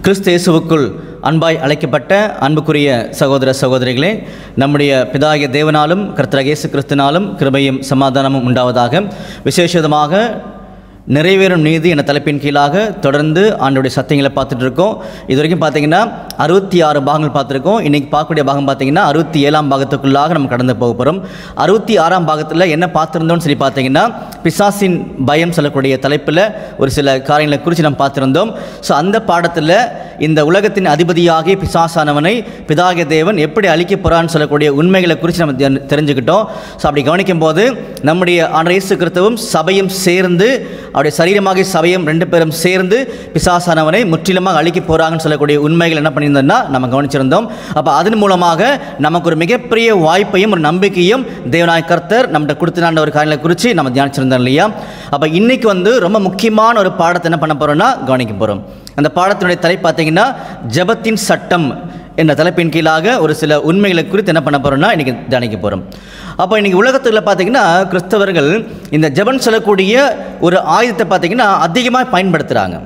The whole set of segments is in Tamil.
கிறிஸ்து இயேசுவுக்குள் அன்பாய் அழைக்கப்பட்ட அன்புக்குரிய சகோதர சகோதரிகளே நம்முடைய பிதாகிய தேவனாலும் கர்த்தராகிய இயேசு கிறிஸ்துனாலும் கிருபையும் சமாதானமும் உண்டாவதாக விசேஷமாக நிறைவேறும் நீதி என்ற தலைப்பின் கீழாக தொடர்ந்து ஆண்டுடைய சத்தியங்களை பார்த்துட்டு இருக்கோம் இது வரைக்கும் பார்த்தீங்கன்னா அறுபத்தி ஆறு பாகங்கள் பார்த்துருக்கோம் இன்றைக்கி பார்க்கக்கூடிய பாகம் பார்த்தீங்கன்னா அறுபத்தி ஏழாம் பாகத்துக்குள்ளாக நம்ம கடந்து போக போகிறோம் அறுபத்தி ஆறாம் பாகத்தில் என்ன பார்த்துருந்தோம்னு சொல்லி பார்த்தீங்கன்னா பிசாசின் பயம் சொல்லக்கூடிய தலைப்பில் ஒரு சில காரியங்களை குறித்து நம்ம பார்த்துருந்தோம் ஸோ அந்த பாடத்தில் இந்த உலகத்தின் அதிபதியாகிய பிசாசானவனை பிதாகிய தேவன் எப்படி அழிக்க போகிறான்னு சொல்லக்கூடிய உண்மைகளை குறித்து நம்ம தெ- தெரிஞ்சுக்கிட்டோம் ஸோ அப்படி கவனிக்கும் போது நம்முடைய ஆண்டவர் இயேசு கிறிஸ்துவும் சபையும் சேர்ந்து அவருடைய சரீரமாகிய சபையும் ரெண்டு பேரும் சேர்ந்து பிசாசானவனை முற்றிலுமாக அழிக்க போகிறாங்கன்னு சொல்லக்கூடிய உண்மைகள் என்ன பண்ணியிருந்தோம்னா நம்ம கவனிச்சிருந்தோம் அப்போ அதன் மூலமாக நமக்கு ஒரு மிகப்பெரிய வாய்ப்பையும் ஒரு நம்பிக்கையும் தேவநாய கர்த்தர் நம்மகிட்ட கொடுத்தினாண்ட ஒரு காரியங்களை குறித்து நம்ம தியானிச்சிருந்தோம் இல்லையா அப்போ இன்னைக்கு வந்து ரொம்ப முக்கியமான ஒரு பாடத்தை என்ன பண்ண போகிறோம்னா கவனிக்க போகிறோம் அந்த பாடத்தினுடைய தலைப்பு பார்த்தீங்கன்னா ஜெபத்தின் சட்டம் என்ற தலைப்பின் கீழாக ஒரு சில உண்மைகளை குறித்து என்ன பண்ண போகிறோம்னா இன்றைக்கி தியானிக்க போகிறோம் அப்போ இன்றைக்கி உலகத்தில் பார்த்தீங்கன்னா கிறிஸ்தவர்கள் இந்த ஜெபம் சொல்லக்கூடிய ஒரு ஆயுதத்தை பார்த்தீங்கன்னா அதிகமாக பயன்படுத்துகிறாங்க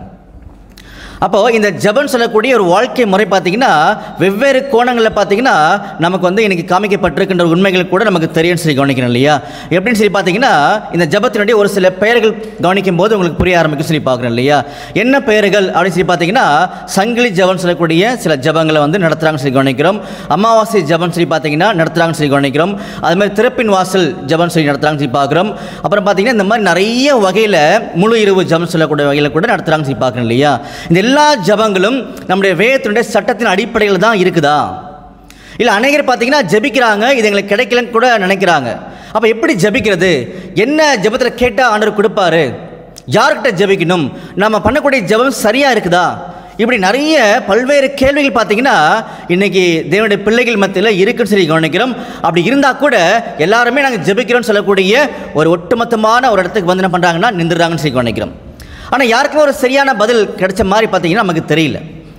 அப்போது இந்த ஜெபம் சொல்லக்கூடிய ஒரு வாழ்க்கை முறை பார்த்தீங்கன்னா வெவ்வேறு கோணங்களில் பார்த்தீங்கன்னா நமக்கு வந்து இன்னைக்கு காமிக்கப்பட்டிருக்கின்ற உண்மைகள் கூட நமக்கு தெரியும்னு சொல்லி கவனிக்கணும் இல்லையா எப்படின்னு சொல்லி பார்த்தீங்கன்னா இந்த ஜெபத்தினுடைய ஒரு சில பெயர்கள் கவனிக்கும் போது உங்களுக்கு புரிய ஆரம்பிக்கும் சொல்லி பார்க்குறோம் இல்லையா என்ன பெயர்கள் அப்படின்னு சொல்லி பார்த்தீங்கன்னா சங்கிலி ஜெபம் சொல்லக்கூடிய சில ஜெபங்களை வந்து நடத்துகிறாங்கன்னு சொல்லி கவனிக்கிறோம் அமாவாசை ஜெபம் சொல்லி பார்த்தீங்கன்னா நடத்துகிறாங்கன்னு சொல்லி கவனிக்கிறோம் அது மாதிரி திறப்பின் வாசல் ஜெபம் சொல்லி நடத்துகிறாங்கன்னு சொல்லி பார்க்குறோம் அப்புறம் பார்த்தீங்கன்னா இந்த மாதிரி நிறைய வகையில் முழு இரவு ஜெபம் சொல்லக்கூடிய வகையில் கூட நடத்துகிறாங்கன்னு சொல்லி பார்க்குறோம் இல்லையா இந்த எல்லா ஜெபங்களும் நம்முடைய வேதத்தினுடைய சட்டத்தின் அடிப்படையில் தான் இருக்குதா இல்லை அநேகர் பார்த்தீங்கன்னா ஜெபிக்கிறாங்க இது எங்களுக்கு கிடைக்கலன்னு கூட நினைக்கிறாங்க அப்போ எப்படி ஜெபிக்கிறது என்ன ஜெபத்தில் கேட்டால் ஆண்டவர் கொடுப்பாரு யார்கிட்ட ஜெபிக்கணும் நம்ம பண்ணக்கூடிய ஜெபம் சரியாக இருக்குதா இப்படி நிறைய பல்வேறு கேள்விகள் பார்த்தீங்கன்னா இன்னைக்கு தேவனுடைய பிள்ளைகள் மத்தியில் இருக்குன்னு சொல்லி கவனிக்கிறோம் அப்படி இருந்தால் கூட எல்லாருமே நாங்கள் ஜெபிக்கிறோம்னு சொல்லக்கூடிய ஒரு ஒட்டுமொத்தமான ஒரு இடத்துக்கு வந்து என்ன பண்ணுறாங்கன்னா நின்றுறாங்கன்னு சொல்லி கவனிக்கிறோம் ஆனால் யாருக்குமே ஒரு சரியான பதில் கிடைச்ச மாதிரி பார்த்தீங்கன்னா நமக்கு தெரியல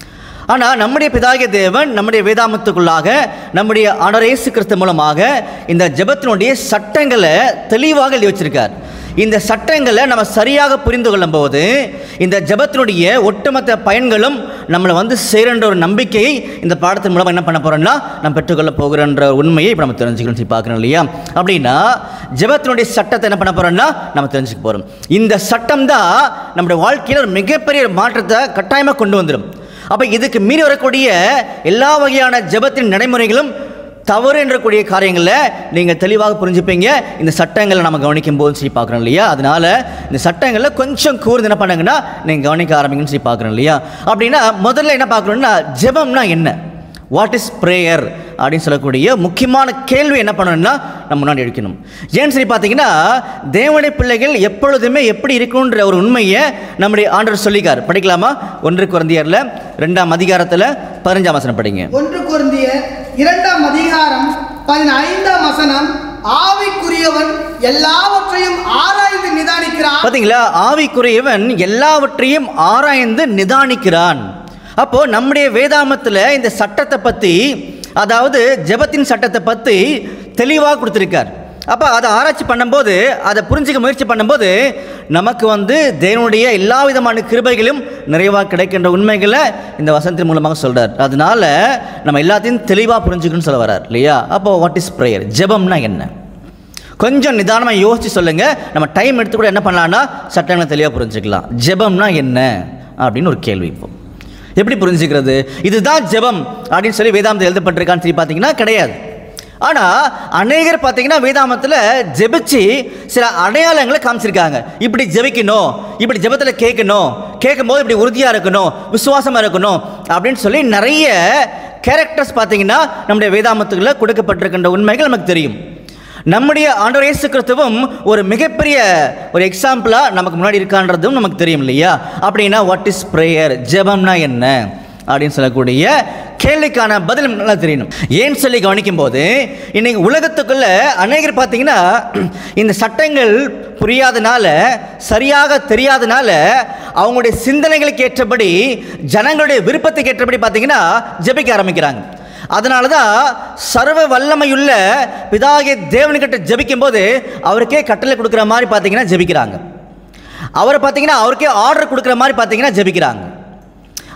ஆனால் நம்முடைய பிதாகிய தேவன் நம்முடைய வேதாமத்துக்குள்ளாக நம்முடைய ஆண்டவர் இயேசு கிறிஸ்து மூலமாக இந்த ஜெபத்தினுடைய சட்டங்களை தெளிவாக எழுதி வச்சிருக்கார் இந்த சட்டங்களை நம்ம சரியாக புரிந்து கொள்ளும் போது இந்த ஜெபத்தினுடைய ஒட்டுமொத்த பயன்களும் நம்மளை வந்து சேரன்ற ஒரு நம்பிக்கையை இந்த பாடத்தின் மூலமாக என்ன பண்ண போகிறோம்னா நம்ம பெற்றுக்கொள்ள போகிறோன்ற உண்மையை இப்போ நம்ம தெரிஞ்சுக்கணும் சொல்லி பார்க்குறோம் இல்லையா அப்படின்னா ஜெபத்தினுடைய சட்டத்தை என்ன பண்ண போகிறோம்னா நம்ம தெரிஞ்சுக்க போகிறோம் இந்த சட்டம் தான் நம்முடைய வாழ்க்கையில் ஒரு மிகப்பெரிய மாற்றத்தை கட்டாயமாக கொண்டு வந்துடும் அப்போ இதுக்கு மீறி வரக்கூடிய எல்லா வகையான ஜெபத்தின் நடைமுறைகளும் தவறு என்றக்கூடிய காரியங்களில் நீங்கள் தெளிவாக புரிஞ்சுப்பீங்க இந்த சட்டங்களை நம்ம கவனிக்கும் போது சொல்லி பார்க்குறோம் இல்லையா அதனால இந்த சட்டங்களில் கொஞ்சம் கூர்ந்து என்ன பண்ணுங்கன்னா நீங்கள் கவனிக்க ஆரம்பிங்கன்னு சொல்லி பார்க்குறோம் இல்லையா அப்படின்னா முதல்ல என்ன பார்க்குறோம்னா ஜெபம்னா என்ன வாட் இஸ் ப்ரேயர் அப்படின்னு சொல்லக்கூடிய முக்கியமான கேள்வி என்ன பண்ணணும்னா நம்ம முன்னாடி எடுக்கணும் ஏன்னு சொல்லி பார்த்தீங்கன்னா தேவனுடைய பிள்ளைகள் எப்பொழுதுமே எப்படி இருக்கணுன்ற ஒரு உண்மையை நம்முடைய ஆண்டவர் சொல்லிக்கார் படிக்கலாமா ஒன்று குழந்தையரில் ரெண்டாம் அதிகாரத்தில் பதினஞ்சாம் வசனம் படிங்க ஒன்று குருந்தியர் இரண்டாம் அதிகாரம் பதினைந்தாம் வசனம் ஆவிக்குரியவன் எல்லாவற்றையும் ஆராய்ந்து நிதானிக்கிறான் பார்த்தீங்களா ஆவிக்குரியவன் எல்லாவற்றையும் ஆராய்ந்து நிதானிக்கிறான் அப்போ நம்முடைய வேதாமத்தில் இந்த சட்டத்தை பற்றி அதாவது ஜெபத்தின் சட்டத்தை பற்றி தெளிவாக கொடுத்துருக்கார் அப்போ அதை ஆராய்ச்சி பண்ணும்போது அதை புரிஞ்சுக்க முயற்சி பண்ணும்போது நமக்கு வந்து தேவனுடைய எல்லா விதமான கிருபைகளும் நிறைவாக கிடைக்கின்ற உண்மைகளை இந்த வசனத்தின் மூலமாக சொல்கிறார் அதனால நம்ம எல்லாத்தையும் தெளிவாக புரிஞ்சுக்கணும்னு சொல்ல வர்றார் இல்லையா அப்போ வாட் இஸ் ப்ரேயர் ஜெபம்னா என்ன கொஞ்சம் நிதானமாக யோசிச்சு சொல்லுங்க நம்ம டைம் எடுத்து கூட என்ன பண்ணலாம்னா சட்டங்களை தெளிவாக புரிஞ்சுக்கலாம் ஜெபம்னா என்ன அப்படின்னு ஒரு கேள்வி இப்போ எப்படி புரிஞ்சுக்கிறது இதுதான் ஜெபம் அப்படின்னு சொல்லி வேதாந்தம் எழுதப்பட்டிருக்கான்னு சொல்லி பார்த்தீங்கன்னா கிடையாது ஆனால் அநேகர் பார்த்தீங்கன்னா வேதாமத்தில் ஜெபிச்சு சில அடையாளங்களை காமிச்சிருக்காங்க இப்படி ஜெபிக்கணும் இப்படி ஜெபத்தில் கேட்கணும் கேட்கும்போது இப்படி உறுதியாக இருக்கணும் விசுவாசமாக இருக்கணும் அப்படின்னு சொல்லி நிறைய கேரக்டர்ஸ் பார்த்தீங்கன்னா நம்முடைய வேதாமத்துக்குள்ள கொடுக்கப்பட்டிருக்கின்ற உண்மைகள் நமக்கு தெரியும் நம்முடைய ஆண்டவர் இயேசு கிறிஸ்துவும் ஒரு மிகப்பெரிய ஒரு எக்ஸாம்பிளாக நமக்கு முன்னாடி இருக்கான்றதும் நமக்கு தெரியும் இல்லையா அப்படின்னா வாட் இஸ் ப்ரேயர் ஜெபம்னா என்ன அப்படின்னு சொல்லக்கூடிய கேள்விக்கான பதில் நல்லா தெரியணும் ஏன்னு சொல்லி கவனிக்கும் போது இன்னைக்கு உலகத்துக்குள்ள அநேகர் பார்த்தீங்கன்னா இந்த சட்டங்கள் புரியாதனால சரியாக தெரியாதனால அவங்களுடைய சிந்தனைகளுக்கு ஏற்றபடி ஜனங்களுடைய விருப்பத்துக்கு ஏற்றபடி பார்த்தீங்கன்னா ஜெபிக்க ஆரம்பிக்கிறாங்க அதனால தான் சர்வ வல்லமையுள்ள பிதாகிய தேவனுக்கிட்ட ஜெபிக்கும் போது அவருக்கே கட்டளை கொடுக்குற மாதிரி பார்த்தீங்கன்னா ஜெபிக்கிறாங்க அவரை பார்த்தீங்கன்னா அவருக்கே ஆர்டர் கொடுக்குற மாதிரி பார்த்தீங்கன்னா ஜெபிக்கிறாங்க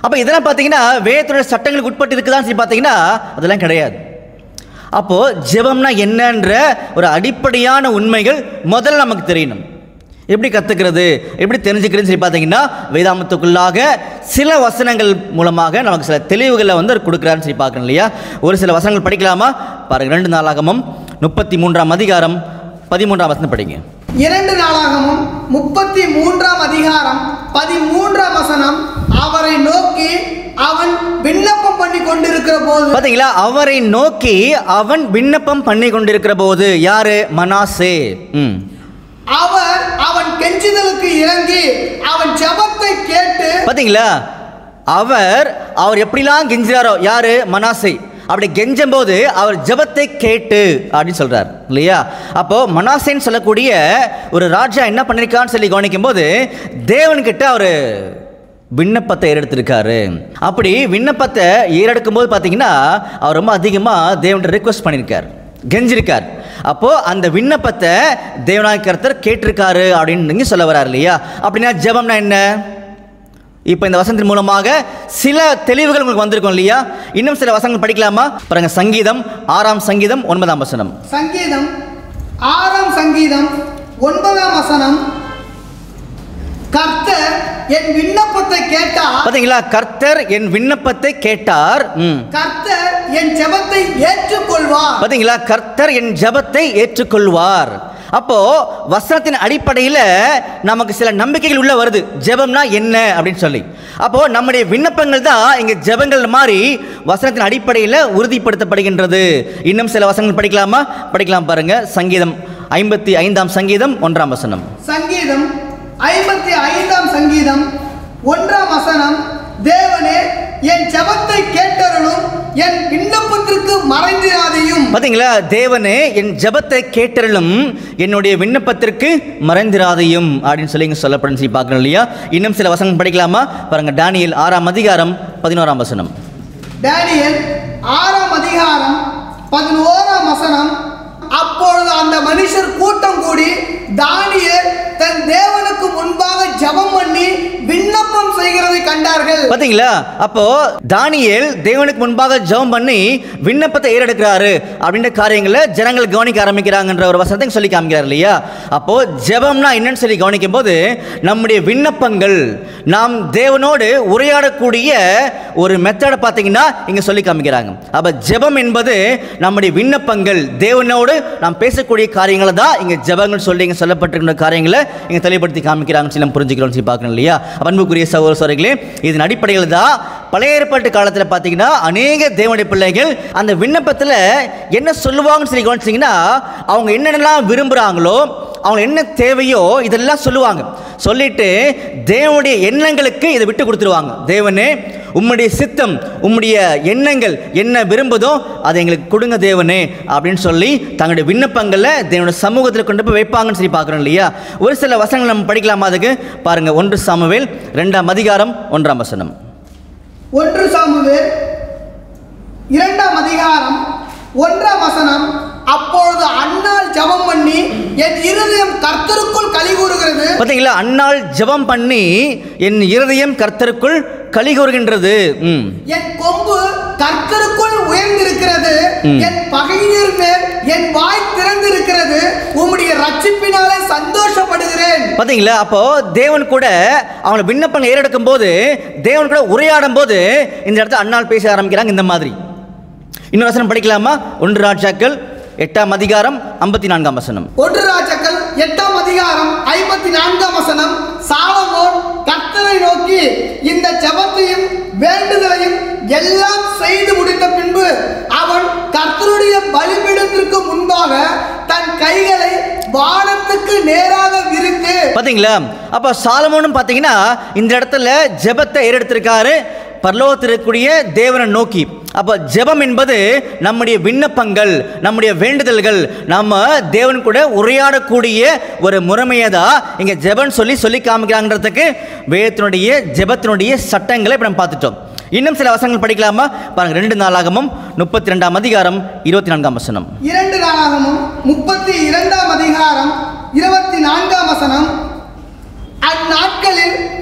அப்போ இதெல்லாம் பார்த்தீங்கன்னா வேதத்துடைய சட்டங்களுக்கு உட்பட்டு இருக்குதான்னு சொல்லி பார்த்தீங்கன்னா அதெல்லாம் கிடையாது அப்போது ஜெபம்னா என்னன்ற ஒரு அடிப்படையான உண்மைகள் முதல்ல நமக்கு தெரியணும் எப்படி கற்றுக்கிறது எப்படி தெரிஞ்சுக்கிறதுன்னு சொல்லி பார்த்தீங்கன்னா வேதாமத்துக்குள்ளாக சில வசனங்கள் மூலமாக நமக்கு சில தெளிவுகளை வந்து அவர் கொடுக்குறாருன்னு சொல்லி பார்க்கணும் இல்லையா ஒரு சில வசனங்கள் படிக்கலாமா பாருங்க ரெண்டு நாளாகமும் முப்பத்தி மூன்றாம் அதிகாரம் பதிமூன்றாம் வசனம் படிங்க இரண்டு நாளாகமும் முப்பத்தி மூன்றாம் அதிகாரம் பதிமூன்றாம் வசனம் அவரை நோக்கி அவன் விண்ணப்பம் பண்ணி கொண்டிருக்கிற போது பார்த்தீங்களா அவரை நோக்கி அவன் விண்ணப்பம் பண்ணி கொண்டிருக்கிற போது யாரு மனாசே ம் அவர் அவன் கெஞ்சுதலுக்கு இறங்கி அவன் ஜெபத்தை கேட்டு பார்த்தீங்களா அவர் அவர் எப்படிலாம் கெஞ்சுறாரோ யாரு மனாசை அப்படி கெஞ்சும் போது அவர் ஜெபத்தை கேட்டு அப்படின்னு சொல்றார் இல்லையா அப்போ மனாசேன்னு சொல்லக்கூடிய ஒரு ராஜா என்ன பண்ணிருக்கான்னு சொல்லி கவனிக்கும் போது தேவன்கிட்ட அவர் விண்ணப்பத்தை ஏறெடுத்திருக்காரு அப்படி விண்ணப்பத்தை ஏறெடுக்கும் போது பார்த்தீங்கன்னா அவர் ரொம்ப அதிகமாக தேவன்கிட்ட ரிக்வஸ்ட் பண்ணியிருக்கார் கெஞ்சிருக்கார் அப்போ அந்த விண்ணப்பத்தை தேவநாய கர்த்தர் கேட்டிருக்காரு அப்படின்னு நீங்க சொல்ல வரார் இல்லையா அப்படின்னா ஜெபம்னா என்ன இப்போ இந்த வசனத்தின் மூலமாக சில தெளிவுகள் உங்களுக்கு வந்திருக்கும் இல்லையா இன்னும் சில வசனங்கள் படிக்கலாமா பாருங்க சங்கீதம் ஆறாம் சங்கீதம் ஒன்பதாம் வசனம் சங்கீதம் ஆறாம் சங்கீதம் ஒன்பதாம் வசனம் கர்த்தர் என் விண்ணப்பத்தை கேட்டார் பாத்தீங்களா கர்த்தர் என் விண்ணப்பத்தை கேட்டார் ம் கர்த்தர் என் ஜெபத்தை ஏற்றுக்கொள்வார் பாத்தீங்களா கர்த்தர் என் ஜெபத்தை ஏற்றுக்கொள்வார் அப்போ வசனத்தின் அடிப்படையில் நமக்கு சில நம்பிக்கைகள் உள்ள வருது ஜெபம்னா என்ன அப்படின்னு சொல்லி அப்போ நம்முடைய விண்ணப்பங்கள் தான் இங்க ஜெபங்கள் மாதிரி வசனத்தின் அடிப்படையில் உறுதிப்படுத்தப்படுகின்றது இன்னும் சில வசனங்கள் படிக்கலாமா படிக்கலாம் பாருங்க சங்கீதம் ஐம்பத்தி ஐந்தாம் சங்கீதம் ஒன்றாம் வசனம் சங்கீதம் ஐம்பத்தி ஐந்தாம் சங்கீதம் ஒன்றாம் வசனம் தேவனே என் ஜெபத்தை கேட்டருளும் என் விண்ணப்பத்திற்கு மறைந்திராதையும் பாத்தீங்களா தேவனே என் ஜெபத்தை கேட்டருளும் என்னுடைய விண்ணப்பத்திற்கு மறைந்திராதையும் அப்படின்னு சொல்லி இங்க சொல்லப்படும் சொல்லி பார்க்கணும் இல்லையா இன்னும் சில வசனம் படிக்கலாமா பாருங்க டானியல் ஆறாம் அதிகாரம் பதினோராம் வசனம் டேனியல் ஆறாம் அதிகாரம் பதினோராம் வசனம் அப்பொழுது அந்த மனுஷர் கூட்டம் கூடி தானியேல் தன் தேவனுக்கு முன்பாக ஜெபம் பண்ணி விண்ணப்பம் செய்கிறதை கண்டார்கள் பாத்தீங்களா அப்போ தானியேல் தேவனுக்கு முன்பாக ஜெபம் பண்ணி விண்ணப்பத்தை ஏறெடுக்கிறாரு அப்படின்ற காரியங்களை ஜனங்கள் கவனிக்க ஆரம்பிக்கிறாங்கன்ற ஒரு வசனத்தை இங்க சொல்லி காமிக்கிறார் இல்லையா அப்போ ஜெபம்னா என்னன்னு சொல்லி கவனிக்கும் போது நம்முடைய விண்ணப்பங்கள் நாம் தேவனோடு உரையாடக்கூடிய ஒரு மெத்தடை பார்த்தீங்கன்னா இங்க சொல்லி காமிக்கிறாங்க அப்ப ஜெபம் என்பது நம்முடைய விண்ணப்பங்கள் தேவனோடு நாம் பேசக்கூடிய காரியங்களை தான் இங்க ஜெபங்கள் சொல்லி இங்க சொல்லப்பட்டிருக்கிற காரியங்களை இங்க தெளிவுபடுத்தி காமிக்கிறாங்கன்னு சொல்லி நம்ம புரிஞ்சுக்கிறோம் சொல்லி பார்க்கணும் இல்லையா அப்ப அன்புக்குரிய சகோதர சோதரிகளே இதன் அடிப்படையில் தான் பழைய ஏற்பாட்டு காலத்தில் பார்த்தீங்கன்னா அநேக தேவனுடைய பிள்ளைகள் அந்த விண்ணப்பத்தில் என்ன சொல்லுவாங்கன்னு சொல்லி கவனிச்சிங்கன்னா அவங்க என்னென்னலாம் விரும்புகிறாங்களோ அவங்க என்ன தேவையோ இதெல்லாம் சொல்லுவாங்க சொல்லிட்டு தேவனுடைய எண்ணங்களுக்கு இதை விட்டு கொடுத்துருவாங்க தேவனே உம்முடைய சித்தம் உம்முடைய எண்ணங்கள் என்ன விரும்புதோ அதை எங்களுக்கு கொடுங்க தேவனே அப்படின்னு சொல்லி தங்களுடைய விண்ணப்பங்களை தேவனுடைய சமூகத்தில் கொண்டு போய் வைப்பாங்கன்னு சொல்லி பார்க்குறோம் இல்லையா ஒரு சில வசனங்கள் நம்ம படிக்கலாமா அதுக்கு பாருங்க ஒன்று சாமுவேல் ரெண்டாம் அதிகாரம் ஒன்றாம் வசனம் ஒன்று சாமுவேல் இரண்டாம் அதிகாரம் ஒன்றாம் வசனம் அப்பொழுது அன்னாள் ஜெபம் பண்ணி என் இருதயம் கர்த்தருக்குள் களி கூறுகிறது பார்த்தீங்களா அன்னாள் ஜெபம் பண்ணி என் இருதயம் கர்த்தருக்குள் களி கூறுகின்றது ம் என் கொம்பு கர்த்தருக்குள் உயர்ந்திருக்கிறது ம். என் பகைஞர் மேல் என் வாய் திறந்திருக்கிறது உம்முடைய ரட்சிப்பினாலே சந்தோஷப்படுகிறேன் பார்த்தீங்களா அப்போ தேவன் கூட அவங்கள விண்ணப்பங்கள் ஏறெடுக்கும் போது தேவன் கூட உரையாடும் போது இந்த இடத்துல அண்ணால் பேச ஆரம்பிக்கிறாங்க இந்த மாதிரி இன்னொரு வசனம் படிக்கலாமா ஒன்று ராஜாக்கள் எட்டாம் அதிகாரம் ஐம்பத்தி நான்காம் வசனம் ஒன்று ராஜாக்கள் எட்டாம் அதிகாரம் ஐம்பத்தி நான்காம் வசனம் சாலமோன் கர்த்தரை நோக்கி இந்த ஜெபத்தையும் வேண்டுதலையும் எல்லாம் செய்து முடித்த பின்பு அவன் கர்த்தருடைய பலிபீடத்திற்கு முன்பாக தன் கைகளை வானத்துக்கு நேராக விரித்து பார்த்தீங்களா அப்போ சாலமோனும் பார்த்தீங்கன்னா இந்த இடத்துல ஜெபத்தை ஏறெடுத்திருக்காரு பரலோகத்தில் இருக்கக்கூடிய தேவனை நோக்கி அப்போ ஜெபம் என்பது நம்முடைய விண்ணப்பங்கள் நம்முடைய வேண்டுதல்கள் நம்ம தேவன் கூட உரையாடக்கூடிய ஒரு முறைமையை தான் இங்கே ஜெபம் சொல்லி சொல்லி காமிக்கிறாங்கிறதுக்கு வேதத்தினுடைய ஜெபத்தினுடைய சட்டங்களை இப்போ நம்ம பார்த்துட்டோம் இன்னும் சில வசனங்கள் படிக்கலாமா பாருங்க ரெண்டு நாளாகமும் முப்பத்தி ரெண்டாம் அதிகாரம் இருபத்தி நான்காம் வசனம் இரண்டு நாளாகமும் முப்பத்தி இரண்டாம் அதிகாரம் இருபத்தி நான்காம் வசனம் அந்நாட்களில்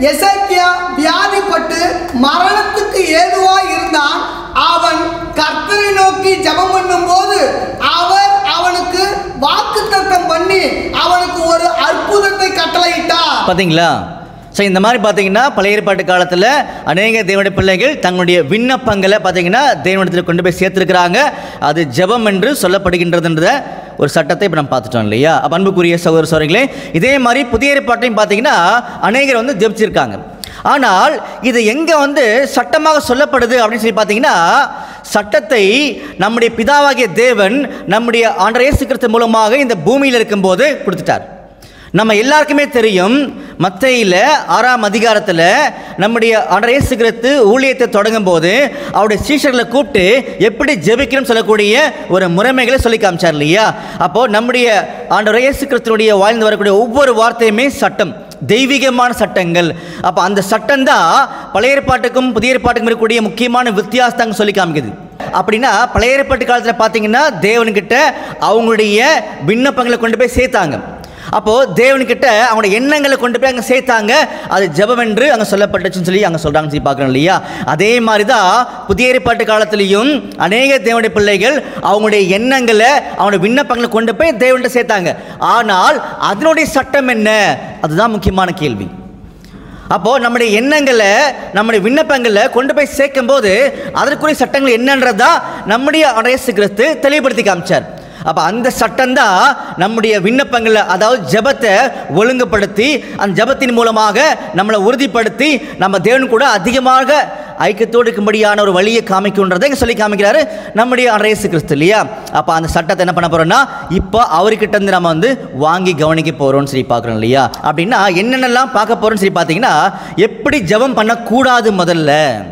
எசேக்கியா வியாதிப்பட்டு மரணத்துக்கு ஏதுவாய் இருந்தான் அவன் கர்த்தரை நோக்கி ஜெபம் பண்ணும்போது அவர் அவனுக்கு வாக்குத்தத்தம் பண்ணி அவனுக்கு ஒரு அற்புதத்தை கட்டளையிட்டார் பார்த்தீங்களா ஸோ இந்த மாதிரி பார்த்தீங்கன்னா பழைய ஏற்பாட்டு காலத்தில் அநேக தேவனுடைய பிள்ளைகள் தங்களுடைய விண்ணப்பங்களை பார்த்தீங்கன்னா தேவனிடத்தில் கொண்டு போய் சேர்த்துருக்கிறாங்க அது ஜெபம் என்று சொல்லப்படுகின்றதுன்றத ஒரு சட்டத்தை இப்போ நம்ம பார்த்துட்டோம் இல்லையா அப்ப அன்புக்குரிய சகோதர சோதரிகளே இதே மாதிரி புதிய ஏற்பாட்டையும் பார்த்தீங்கன்னா அநேகர் வந்து ஜெபிச்சிருக்காங்க ஆனால் இது எங்கே வந்து சட்டமாக சொல்லப்படுது அப்படின்னு சொல்லி பார்த்தீங்கன்னா சட்டத்தை நம்முடைய பிதாவாகிய தேவன் நம்முடைய ஆண்டவர் இயேசு கிறிஸ்து மூலமாக இந்த பூமியில் இருக்கும்போது கொடுத்துட்டார் நம்ம எல்லாருக்குமே தெரியும் மத்தையில் ஆறாம் அதிகாரத்தில் நம்முடைய ஆண்டவர் இயேசு கிறிஸ்து ஊழியத்தை தொடங்கும் போது அவருடைய சீஷர்களை கூப்பிட்டு எப்படி ஜெபிக்கணும்னு சொல்லக்கூடிய ஒரு முறைமைகளை சொல்லி காமிச்சார் இல்லையா அப்போது நம்முடைய ஆண்டவர் இயேசு கிறிஸ்துனுடைய வாழ்ந்து வரக்கூடிய ஒவ்வொரு வார்த்தையுமே சட்டம் தெய்வீகமான சட்டங்கள் அப்போ அந்த சட்டம் தான் பழைய ஏற்பாட்டுக்கும் புதிய ஏற்பாட்டுக்கும் இருக்கக்கூடிய முக்கியமான வித்தியாசத்தங்க சொல்லி காமிக்குது அப்படின்னா பழைய ஏற்பாட்டு காலத்தில் பார்த்தீங்கன்னா தேவன்கிட்ட அவங்களுடைய விண்ணப்பங்களை கொண்டு போய் சேர்த்தாங்க அப்போது தேவன்கிட்ட அவங்களோட எண்ணங்களை கொண்டு போய் அங்கே சேர்த்தாங்க அது ஜெபம் என்று அங்கே சொல்லப்பட்டுச்சுன்னு சொல்லி அங்கே சொல்கிறாங்க சொல்லி பார்க்குறோம் இல்லையா அதே மாதிரி தான் புதிய ஏற்பாட்டு காலத்திலையும் அநேக தேவனுடைய பிள்ளைகள் அவங்களுடைய எண்ணங்களை அவங்களுடைய விண்ணப்பங்களை கொண்டு போய் தேவன்கிட்ட சேர்த்தாங்க ஆனால் அதனுடைய சட்டம் என்ன அதுதான் முக்கியமான கேள்வி அப்போது நம்முடைய எண்ணங்களை நம்முடைய விண்ணப்பங்களை கொண்டு போய் சேர்க்கும்போது அதற்குரிய சட்டங்கள் என்னன்றதா நம்முடைய இயேசு கிறிஸ்து தெளிவுபடுத்தி காமிச்சார் அப்போ அந்த சட்டம் தான் நம்முடைய விண்ணப்பங்களை அதாவது ஜெபத்தை ஒழுங்குபடுத்தி அந்த ஜெபத்தின் மூலமாக நம்மளை உறுதிப்படுத்தி நம்ம தேவன் கூட அதிகமாக ஐக்கியத்தோடு இருக்கும்படியான ஒரு வழியை காமிக்குன்றதை இங்கே சொல்லி காமிக்கிறாரு நம்முடைய இயேசு கிறிஸ்து இல்லையா அப்போ அந்த சட்டத்தை என்ன பண்ண போகிறோம்னா இப்போ அவர்கிட்ட இருந்து நம்ம வந்து வாங்கி கவனிக்க போகிறோம்னு சொல்லி பார்க்குறோம் இல்லையா அப்படின்னா என்னென்னலாம் பார்க்க போகிறோம்னு சொல்லி பார்த்தீங்கன்னா எப்படி ஜெபம் பண்ணக்கூடாது முதல்ல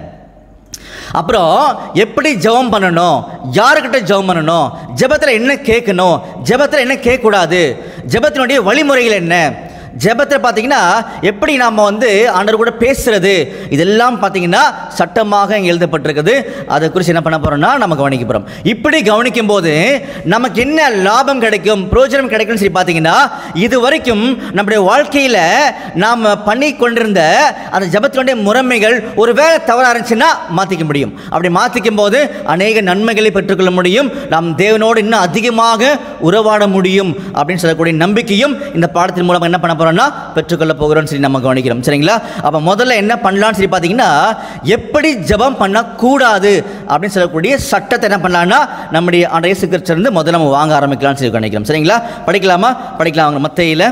அப்புறம் எப்படி ஜெபம் பண்ணணும் யாருக்கிட்ட ஜெபம் பண்ணணும் ஜெபத்தில் என்ன கேட்கணும் ஜெபத்தில் என்ன கேட்கக்கூடாது ஜெபத்தினுடைய வழிமுறைகள் என்ன ஜெபத்தில் பார்த்தீங்கன்னா எப்படி நாம் வந்து ஆண்டவர் கூட பேசுறது இதெல்லாம் பார்த்தீங்கன்னா சட்டமாக இங்கே எழுதப்பட்டிருக்குது அதை குறித்து என்ன பண்ண போகிறோம்னா நம்ம கவனிக்க போகிறோம் இப்படி கவனிக்கும் போது நமக்கு என்ன லாபம் கிடைக்கும் பிரயோஜனம் கிடைக்கும்னு சொல்லி பார்த்தீங்கன்னா இது வரைக்கும் நம்முடைய வாழ்க்கையில் நாம் பண்ணி கொண்டிருந்த அந்த ஜெபத்தினுடைய முறைமைகள் ஒரு வேளை தவறாக இருந்துச்சுன்னா மாற்றிக்க முடியும் அப்படி மாற்றிக்கும் போது அநேக நன்மைகளை பெற்றுக்கொள்ள முடியும் நாம் தேவனோடு இன்னும் அதிகமாக உறவாட முடியும் அப்படின்னு சொல்லக்கூடிய நம்பிக்கையும் இந்த பாடத்தின் மூலம் என்ன பண்ண போறோம்னா பெற்றுக்கொள்ள போகிறோம்னு சொல்லி நம்ம கவனிக்கிறோம் சரிங்களா அப்போ முதல்ல என்ன பண்ணலாம்னு சொல்லி பார்த்தீங்கன்னா எப்படி ஜெபம் பண்ணக்கூடாது அப்படின்னு சொல்லக்கூடிய சட்டத்தை என்ன பண்ணலாம்னா நம்முடைய ஆண்ட இயேசு கிறிஸ்திலிருந்து முதல்ல நம்ம வாங்க ஆரம்பிக்கலாம்னு சொல்லி கவனிக்கிறோம் சரிங்களா படிக்கலாமா படிக்கலாம் அவங்க மத்தையில்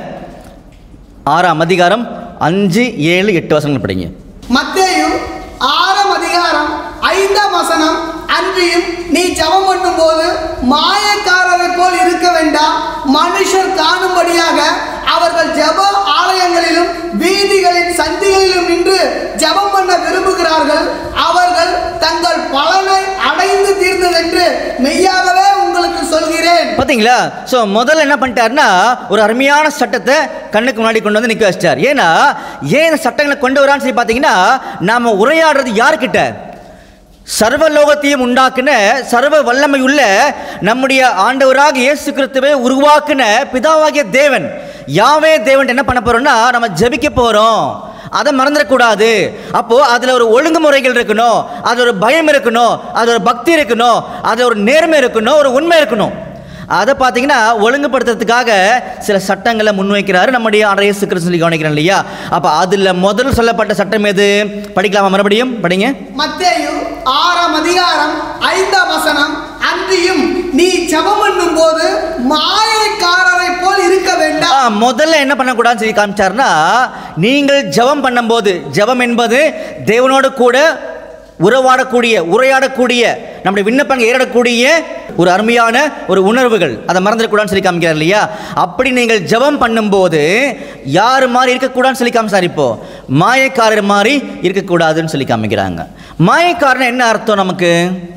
ஆறாம் அதிகாரம் அஞ்சு ஏழு எட்டு வசனங்கள் படிங்க மத்தேயு ஆறாம் அதிகாரம் ஐந்தாம் வசனம் அன்றியும் நீ ஜெபம் பண்ணும்போது மாயக்காரரை போல் இருக்க வேண்டாம் மனுஷர் காணும்படியாக அவர்கள் ஜெப ஆலயங்களிலும் வீதிகளின் சந்திகளிலும் நின்று ஜெபம் பண்ண விரும்புகிறார்கள் அவர்கள் தங்கள் பலனை அடைந்து தீர்ந்ததென்று மெய்யாகவே உங்களுக்கு சொல்கிறேன் பார்த்தீங்களா ஸோ முதல்ல என்ன பண்ணிட்டாருன்னா ஒரு அருமையான சட்டத்தை கண்ணுக்கு முன்னாடி கொண்டு வந்து நிற்க வச்சிட்டார் ஏன்னா ஏன் இந்த சட்டங்களை கொண்டு வரான்னு சொல்லி பார்த்தீங்கன்னா நாம் உரையாடுறது யார்கிட்ட சர்வ லோகத்தையும் உண்டாக்குன சர்வ வல்லமை உள்ள நம்முடைய ஆண்டவராக இயேசு கிறிஸ்துவை உருவாக்குன பிதாவாகிய தேவன் யாவே தேவன் என்ன பண்ண போறோம்னா நம்ம ஜெபிக்க போறோம் அதை மறந்துடக்கூடாது அப்போ அதுல ஒரு ஒழுங்குமுறைகள் இருக்கணும் அது ஒரு பயம் இருக்கணும் அது ஒரு பக்தி இருக்கணும் அது ஒரு நேர்மை இருக்கணும் ஒரு உண்மை இருக்கணும் அதை பார்த்தீங்கன்னா ஒழுங்குபடுத்துறதுக்காக சில சட்டங்களை முன்வைக்கிறாரு நம்முடைய ஆண்டவர் இயேசு கிறிஸ்து சொல்லி கவனிக்கிறோம் இல்லையா அப்போ அதில் முதல் சொல்லப்பட்ட சட்டம் எது படிக்கலாமா மறுபடியும் படிங்க மத்தேயு ஆறாம் அதிகாரம் ஐந்தாம் வசனம் அன்றியும் நீ ஜெபம் பண்ணும்போது மாயக்காரரை போல் இருக்க ஆ, வேண்டாம் முதல்ல என்ன பண்ணக்கூடாதுன்னு சொல்லி காமிச்சாருன்னா நீங்கள் ஜெபம் பண்ணும்போது ஜெபம் என்பது தேவனோடு கூட உறவாடக்கூடிய உரையாடக்கூடிய நம்முடைய விண்ணப்பங்கள் ஏறிடக்கூடிய ஒரு அருமையான ஒரு உணர்வுகள் அதை மறந்துடக்கூடாதுன்னு சொல்லி காமிக்கிறார் இல்லையா அப்படி நீங்கள் ஜெபம் பண்ணும்போது யார் மாதிரி இருக்கக்கூடாதுன்னு சொல்லி காமிச்சார் இப்போ மாயக்காரர் மாதிரி இருக்கக்கூடாதுன்னு சொல்லி காமிக்கிறாங்க மாயக்காரன் என்ன அர்த்தம் நமக்கு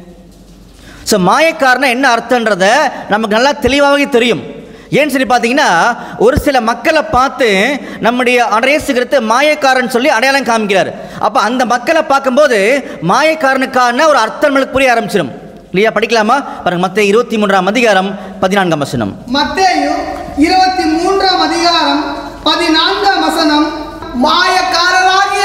ஸோ மாயக்காரனா என்ன அர்த்தன்றத நமக்கு நல்லா தெளிவாகவே தெரியும் ஏன்னு சொல்லி பார்த்தீங்கன்னா ஒரு சில மக்களை பார்த்து நம்முடைய அடையசுகிறது மாயக்காரன் சொல்லி அடையாளம் காமிக்கிறார் அப்போ அந்த மக்களை பார்க்கும்போது மாயக்காரனுக்கான ஒரு அர்த்தம் நம்மளுக்கு புரிய ஆரம்பிச்சிடும் இல்லையா படிக்கலாமா பாருங்க மற்ற இருபத்தி மூன்றாம் அதிகாரம் பதினான்காம் வசனம் மத்தேயு இருபத்தி மூன்றாம் அதிகாரம் பதினான்காம் வசனம் மாயக்காரராகிய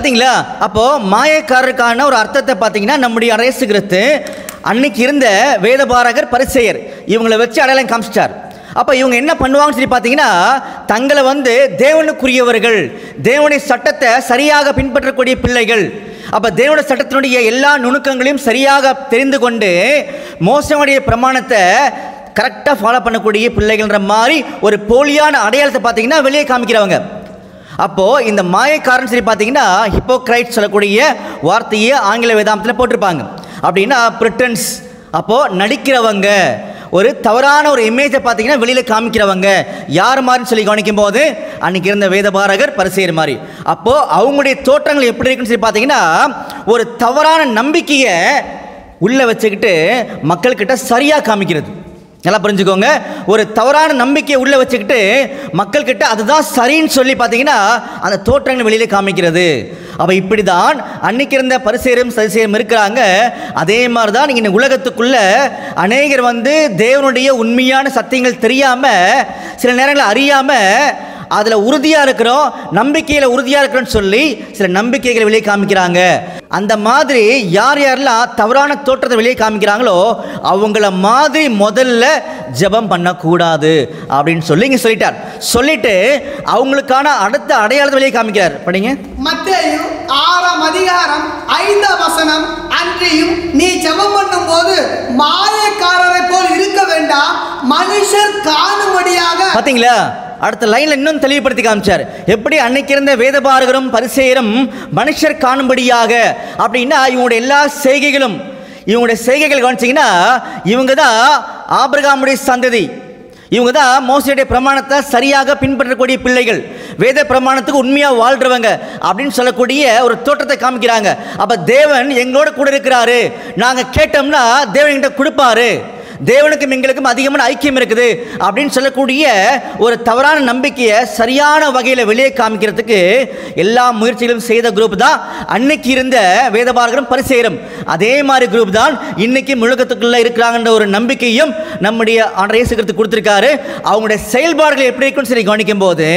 பாத்தீங்களா அப்போ மாயக்காரருக்கான ஒரு அர்த்தத்தை பார்த்தீங்கன்னா நம்முடைய அரசு கிறிஸ்து அன்னைக்கு இருந்த வேதபாரகர் பரிசெயர் இவங்களை வச்சு அடையாளம் காமிச்சிட்டார் அப்போ இவங்க என்ன பண்ணுவாங்கன்னு சொல்லி பார்த்தீங்கன்னா தங்களை வந்து தேவனுக்குரியவர்கள் தேவனுடைய சட்டத்தை சரியாக பின்பற்றக்கூடிய பிள்ளைகள் அப்போ தேவனுடைய சட்டத்தினுடைய எல்லா நுணுக்கங்களையும் சரியாக தெரிந்து கொண்டு மோசமுடைய பிரமாணத்தை கரெக்டாக ஃபாலோ பண்ணக்கூடிய பிள்ளைகள்ன்ற மாதிரி ஒரு போலியான அடையாளத்தை பார்த்தீங்கன்னா வெளியே காமிக்கிறவங்க அப்போது இந்த மாயக்காரன் சரி பார்த்தீங்கன்னா ஹிப்போக்ரைட் சொல்லக்கூடிய வார்த்தையை ஆங்கில வேதாந்தத்தில் போட்டிருப்பாங்க அப்படின்னா பிரிட்டன்ஸ் அப்போது நடிக்கிறவங்க ஒரு தவறான ஒரு இமேஜை பார்த்தீங்கன்னா வெளியில் காமிக்கிறவங்க யார் மாதிரின்னு சொல்லி கவனிக்கும் போது அன்னைக்கு இருந்த வேதபாரகர் பரிசெயர் மாதிரி அப்போது அவங்களுடைய தோற்றங்கள் எப்படி இருக்குன்னு சொல்லி பார்த்தீங்கன்னா ஒரு தவறான நம்பிக்கையை உள்ளே வச்சுக்கிட்டு மக்கள்கிட்ட சரியாக காமிக்கிறது நல்லா புரிஞ்சுக்கோங்க ஒரு தவறான நம்பிக்கையை உள்ளே வச்சுக்கிட்டு மக்கள்கிட்ட அதுதான் சரின்னு சொல்லி பார்த்தீங்கன்னா அந்த தோற்றங்கள் வெளியில காமிக்கிறது அப்போ இப்படி தான் அன்னைக்கு இருந்த பரிசேரும் சரிசேரும் இருக்கிறாங்க அதே மாதிரி தான் இந்த உலகத்துக்குள்ள அநேகர் வந்து தேவனுடைய உண்மையான சத்தியங்கள் தெரியாமல் சில நேரங்களில் அறியாமல் அதில் உறுதியாக இருக்கிறோம் நம்பிக்கையில் உறுதியாக இருக்கிறோன்னு சொல்லி சில நம்பிக்கைகளை வெளியே காமிக்கிறாங்க அந்த மாதிரி யார் யாரெல்லாம் தவறான தோற்றத்தை வெளியே காமிக்கிறாங்களோ அவங்கள மாதிரி முதல்ல ஜெபம் பண்ணக்கூடாது அப்படின்னு சொல்லி இங்கே சொல்லிட்டார் சொல்லிட்டு அவங்களுக்கான அடுத்த அடையாளத்தை வெளியே காமிக்கிறார் படிங்க மத்தேயு ஆறாம் அதிகாரம் ஐந்தாம் வசனம் அன்றியும் நீ ஜெபம் பண்ணும்போது மாயக்காரரை போல் இருக்க வேண்டாம் மனுஷர் காணும்படியாக பாத்தீங்களா அடுத்த லைன்ல இன்னும் தெளிவுபடுத்தி காமிச்சார் எப்படி அன்னைக்கு இருந்த வேதபாரகரும் பரிசேயரும் மனுஷர் காணும்படியாக அப்படின்னா இவங்களுடைய எல்லா செய்கைகளும் இவங்களுடைய செய்கைகள் கவனிச்சிங்கன்னா இவங்க தான் ஆபிரகாமுடைய சந்ததி இவங்க தான் மோசடியுடைய பிரமாணத்தை சரியாக பின்பற்றக்கூடிய பிள்ளைகள் வேத பிரமாணத்துக்கு உண்மையாக வாழ்றவங்க அப்படின்னு சொல்லக்கூடிய ஒரு தோற்றத்தை காமிக்கிறாங்க அப்போ தேவன் எங்களோட கூட இருக்கிறாரு நாங்கள் கேட்டோம்னா தேவன் எங்கிட்ட கொடுப்பாரு தேவனுக்கும் எங்களுக்கும் அதிகமான ஐக்கியம் இருக்குது அப்படின்னு சொல்லக்கூடிய ஒரு தவறான நம்பிக்கையை சரியான வகையில் வெளியே காமிக்கிறதுக்கு எல்லா முயற்சிகளும் செய்த குரூப் தான் அன்னைக்கு இருந்த வேதபாரகரும் பரிசேரும் அதே மாதிரி குரூப் தான் இன்னைக்கு முழுக்கத்துக்குள்ள இருக்கிறாங்கன்ற ஒரு நம்பிக்கையும் நம்முடைய ஆண்டவர் இயேசு கிறிஸ்து கொடுத்துருக்காரு அவங்களுடைய செயல்பாடுகள் எப்படி இருக்குன்னு சொல்லி கவனிக்கும் போது